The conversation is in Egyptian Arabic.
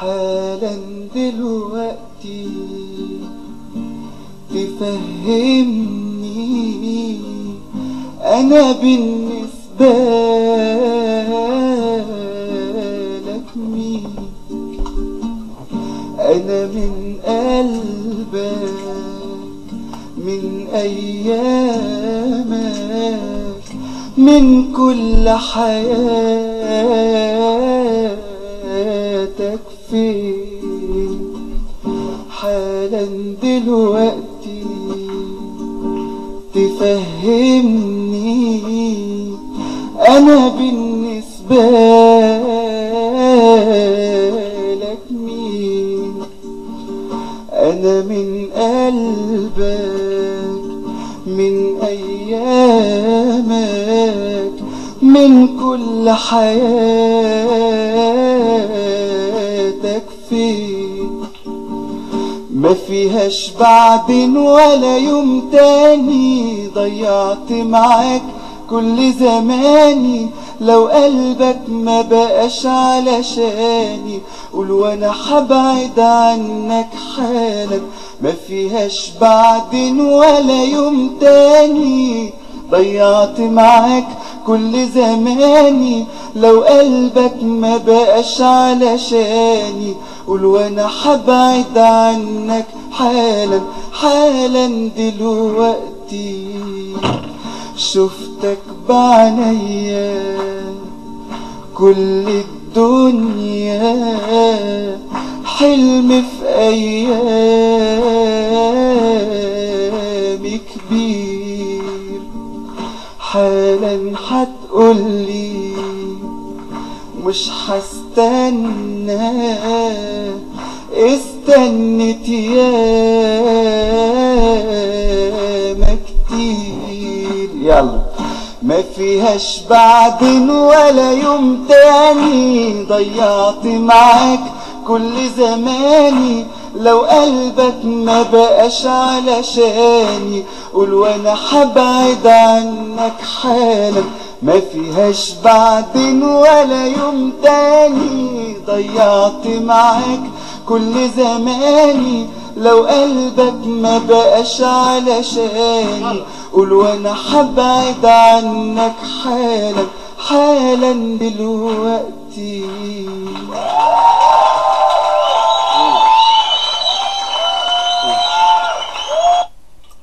حالا دلوقتي تفهمني انا بالنسبة لك مين انا من قلبك من ايامك من كل حياتك فين حالا دلوقتي تفهمني انا بالنسبة لك مين انا من قلبك من ايامك من كل حياتك فين ما فيهاش بعد ولا يوم تاني ضيعت معاك كل زماني لو قلبك ما بقاش علشاني قول وانا حبعد عنك حالا ما فيهاش بعد ولا يوم تاني ضيعت معاك كل زماني لو قلبك ما بقاش علشاني قول وانا حبعد عنك حالا حالا دلوقتي شفتك بعنيا كل الدنيا حلم في ايام كبير حالا هتقولي مش هستنى استنت ياما كتير يلا ما فيهاش بعد ولا يوم تاني ضيعت معاك كل زماني لو قلبك ما بقاش علشاني قول وانا حبعد عنك حالا ما فيهاش بعد ولا يوم تاني ضيعت معاك كل زماني لو قلبك ما بقاش علشاني قول وانا حبعد عنك حالا حالا دلوقتي